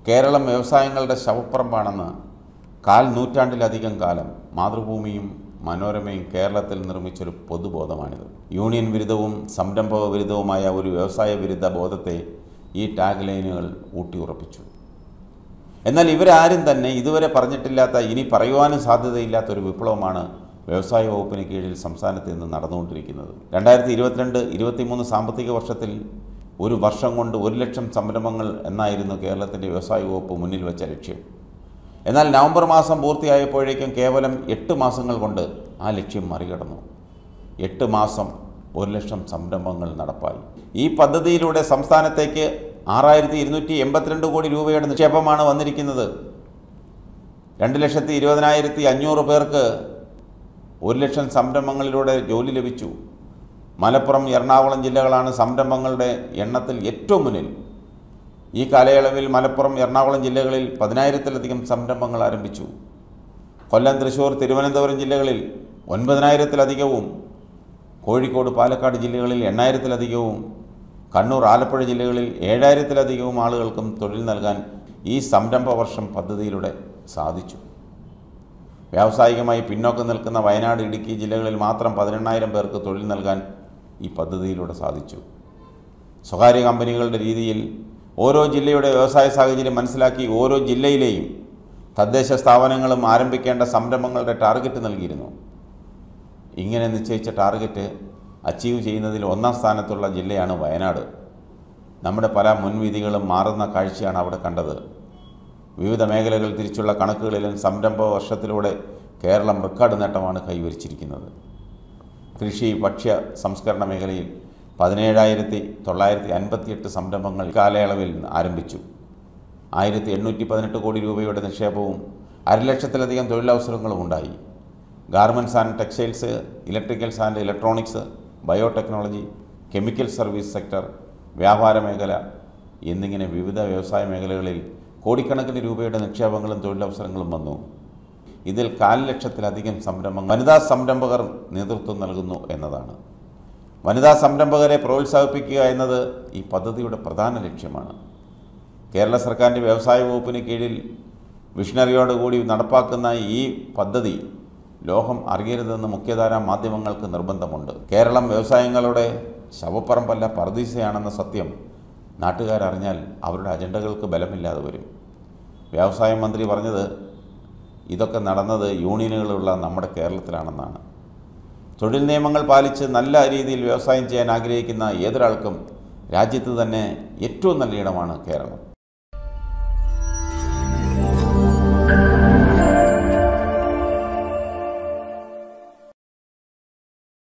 കേരളം വ്യവസായങ്ങളുടെ ശവപ്പറമ്പാണെന്ന് കാൽ നൂറ്റാണ്ടിലധികം കാലം മാതൃഭൂമിയും മനോരമയും കേരളത്തിൽ നിർമ്മിച്ചൊരു പൊതുബോധമാണിത് യൂണിയൻ വിരുദ്ധവും സംരംഭക വിരുദ്ധവുമായ ഒരു വ്യവസായ വിരുദ്ധ ബോധത്തെ ഈ ടാഗ് ലൈനുകൾ ഊട്ടിയുറപ്പിച്ചു എന്നാൽ ഇവരാരും തന്നെ ഇതുവരെ പറഞ്ഞിട്ടില്ലാത്ത ഇനി പറയുവാനും സാധ്യതയില്ലാത്ത ഒരു വിപ്ലവമാണ് വ്യവസായ വകുപ്പിന് കീഴിൽ സംസ്ഥാനത്ത് ഇന്ന് നടന്നുകൊണ്ടിരിക്കുന്നത് രണ്ടായിരത്തി ഇരുപത്തിരണ്ട് ഇരുപത്തിമൂന്ന് സാമ്പത്തിക വർഷത്തിൽ ഒരു വർഷം കൊണ്ട് ഒരു ലക്ഷം സംരംഭങ്ങൾ എന്നായിരുന്നു കേരളത്തിൻ്റെ വ്യവസായ വകുപ്പ് മുന്നിൽ വെച്ച ലക്ഷ്യം എന്നാൽ നവംബർ മാസം പൂർത്തിയായപ്പോഴേക്കും കേവലം എട്ട് മാസങ്ങൾ കൊണ്ട് ആ ലക്ഷ്യം മറികടന്നു എട്ട് മാസം ഒരു ലക്ഷം സംരംഭങ്ങൾ നടപ്പായി ഈ പദ്ധതിയിലൂടെ സംസ്ഥാനത്തേക്ക് ആറായിരത്തി ഇരുന്നൂറ്റി എൺപത്തിരണ്ട് കോടി രൂപയുടെ നിക്ഷേപമാണ് വന്നിരിക്കുന്നത് രണ്ട് ലക്ഷത്തി ഇരുപതിനായിരത്തി അഞ്ഞൂറ് പേർക്ക് ഒരു ലക്ഷം സംരംഭങ്ങളിലൂടെ ജോലി ലഭിച്ചു മലപ്പുറം എറണാകുളം ജില്ലകളാണ് സംരംഭങ്ങളുടെ എണ്ണത്തിൽ ഏറ്റവും മുന്നിൽ ഈ കാലയളവിൽ മലപ്പുറം എറണാകുളം ജില്ലകളിൽ പതിനായിരത്തിലധികം സംരംഭങ്ങൾ ആരംഭിച്ചു കൊല്ലം തൃശ്ശൂർ തിരുവനന്തപുരം ജില്ലകളിൽ ഒൻപതിനായിരത്തിലധികവും കോഴിക്കോട് പാലക്കാട് ജില്ലകളിൽ എണ്ണായിരത്തിലധികവും കണ്ണൂർ ആലപ്പുഴ ജില്ലകളിൽ ഏഴായിരത്തിലധികവും ആളുകൾക്കും തൊഴിൽ നൽകാൻ ഈ സംരംഭ വർഷം പദ്ധതിയിലൂടെ സാധിച്ചു വ്യാവസായികമായി പിന്നോക്കം നിൽക്കുന്ന വയനാട് ഇടുക്കി ജില്ലകളിൽ മാത്രം പതിനെണ്ണായിരം പേർക്ക് തൊഴിൽ നൽകാൻ ഈ പദ്ധതിയിലൂടെ സാധിച്ചു സ്വകാര്യ കമ്പനികളുടെ രീതിയിൽ ഓരോ ജില്ലയുടെ വ്യവസായ സാഹചര്യം മനസ്സിലാക്കി ഓരോ ജില്ലയിലെയും തദ്ദേശ സ്ഥാപനങ്ങളും ആരംഭിക്കേണ്ട സംരംഭങ്ങളുടെ ടാർഗറ്റ് നൽകിയിരുന്നു ഇങ്ങനെ നിശ്ചയിച്ച ടാർഗറ്റ് അച്ചീവ് ചെയ്യുന്നതിൽ ഒന്നാം സ്ഥാനത്തുള്ള ജില്ലയാണ് വയനാട് നമ്മുടെ പല മുൻവിധികളും മാറുന്ന കാഴ്ചയാണ് അവിടെ കണ്ടത് വിവിധ മേഖലകൾ തിരിച്ചുള്ള കണക്കുകളിലും സംരംഭ വർഷത്തിലൂടെ കേരളം റെക്കോർഡ് നേട്ടമാണ് കൈവരിച്ചിരിക്കുന്നത് കൃഷി ഭക്ഷ്യ സംസ്കരണ മേഖലയിൽ പതിനേഴായിരത്തി തൊള്ളായിരത്തി അൻപത്തിയെട്ട് സംരംഭങ്ങൾ കാലയളവിൽ ആരംഭിച്ചു ആയിരത്തി എണ്ണൂറ്റി പതിനെട്ട് കോടി രൂപയുടെ നിക്ഷേപവും അരലക്ഷത്തിലധികം തൊഴിലവസരങ്ങളും ഉണ്ടായി garments and textiles electricals and electronics biotechnology chemical service sector വ്യാപാര മേഖല എന്നിങ്ങനെ വിവിധ വ്യവസായ മേഖലകളിൽ കോടിക്കണക്കിന് രൂപയുടെ നിക്ഷേപങ്ങളും തൊഴിലവസരങ്ങളും വന്നു ഇതിൽ കാൽ ലക്ഷത്തിലധികം സംരംഭങ്ങൾ വനിതാ സംരംഭകർ നേതൃത്വം നൽകുന്നു എന്നതാണ് വനിതാ സംരംഭകരെ പ്രോത്സാഹിപ്പിക്കുക എന്നത് ഈ പദ്ധതിയുടെ പ്രധാന ലക്ഷ്യമാണ് കേരള സർക്കാരിൻ്റെ വ്യവസായ വകുപ്പിന് കീഴിൽ വിഷണറിയോടുകൂടി നടപ്പാക്കുന്ന ഈ പദ്ധതി ലോകം അറിയരുതെന്ന് മുഖ്യധാരാ മാധ്യമങ്ങൾക്ക് നിർബന്ധമുണ്ട് കേരളം വ്യവസായങ്ങളുടെ ശവപ്പറമ്പല്ല പർദീസയാണെന്ന സത്യം നാട്ടുകാരറിഞ്ഞാൽ അവരുടെ അജണ്ടകൾക്ക് ബലമില്ലാതെ വരും വ്യവസായ മന്ത്രി പറഞ്ഞത് ഇതൊക്കെ നടന്നത് യൂണിയനുകളുള്ള നമ്മുടെ കേരളത്തിലാണെന്നാണ് തൊഴിൽ നിയമങ്ങൾ പാലിച്ച് നല്ല രീതിയിൽ വ്യവസായം ചെയ്യാൻ ആഗ്രഹിക്കുന്ന ഏതൊരാൾക്കും രാജ്യത്ത് തന്നെ ഏറ്റവും നല്ല ഇടമാണ് കേരളം